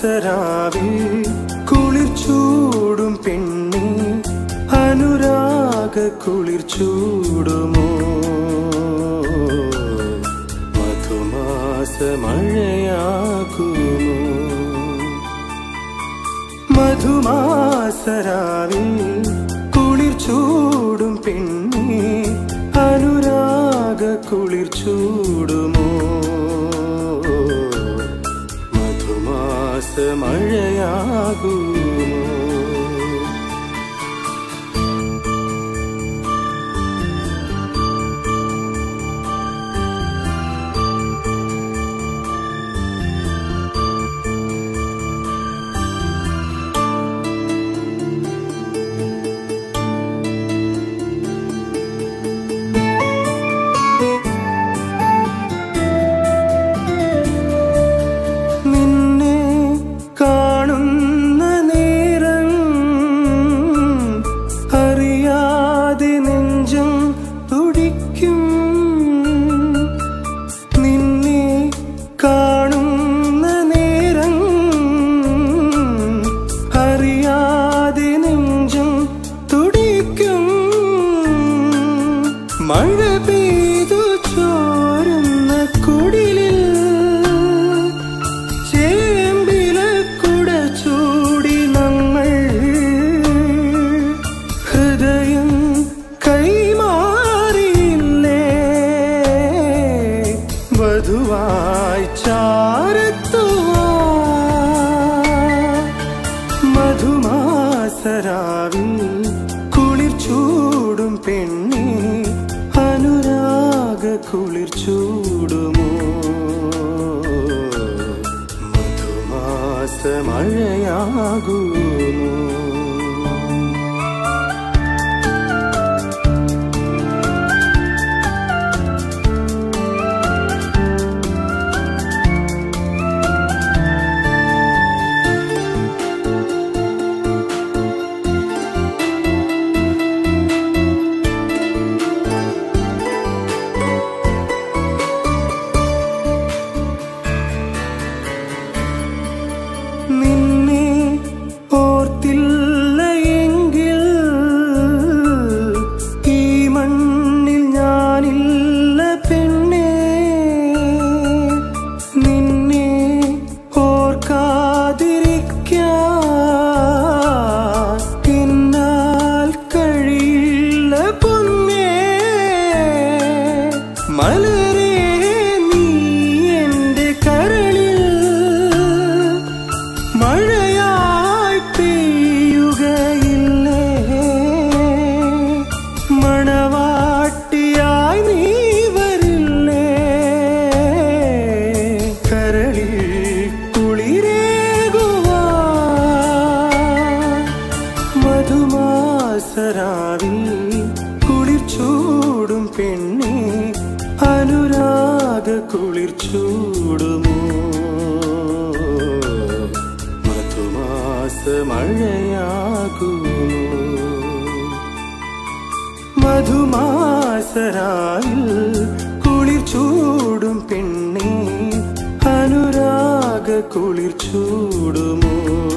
മധുമാസരാവിൽ കുളിർ ചൂടും പെണ്ണി അനുരാഗ കുളിർ ചൂടുമോ മധുമാസ മഴയാകുമോ മധുമാസരാവിൽ കുളിർ ചൂടും പെണ്ണി അനുരാഗ കുളിർ ചൂടുമോ മധുമാസ മഴയാകുമോ നിന്നെ കാണുന്ന നേരം അറിയാതെ നെഞ്ചം തുടിക്കും നിന്നെ കാണുന്ന നേരം അറിയാതെ നെഞ്ചം തുടിക്കും മഴ പെയ്തു ചോരുന്ന കുടിലിൽ ചേമ്പില കുട ചൂടി നമ്മൾ ഹൃദയം കൈമാറിയില്ലേ വധുവായി ചാരത്തുവാ മധുമാസരാവിൽ കുളിർ ചൂടും പെണ്ണി അനുരാഗ കുളിർ ചൂടുമോ മധുമാസ മഴയാകുമോ നിന്നെ ഓർത്തില്ല എങ്കിൽ ഈ മണ്ണിൽ ഞാനില്ല പെണ്ണേ നിന്നെ ഓർക്കാതിരിക്കാൻ എന്നാൽ കഴിയില്ല പൊന്നേ മലരേ നീ എന്റെ കരളിൽ മഴയായി പെയ്യുകയില്ലേ മണവാട്ടിയായി നീ വരില്ലേ കരളിൽ കുളിരേകുവാ മധുമാസരാവിൽ കുളിർ ചൂടും പെണ്ണി അനുരാഗ കുളിർ ചൂടുമോ മധുമാസ മഴയാകുമോ മധുമാസരായിൽ കുളിർ ചൂടും പെണ്ണി അനുരാഗ കുളിർ ചൂടുമോ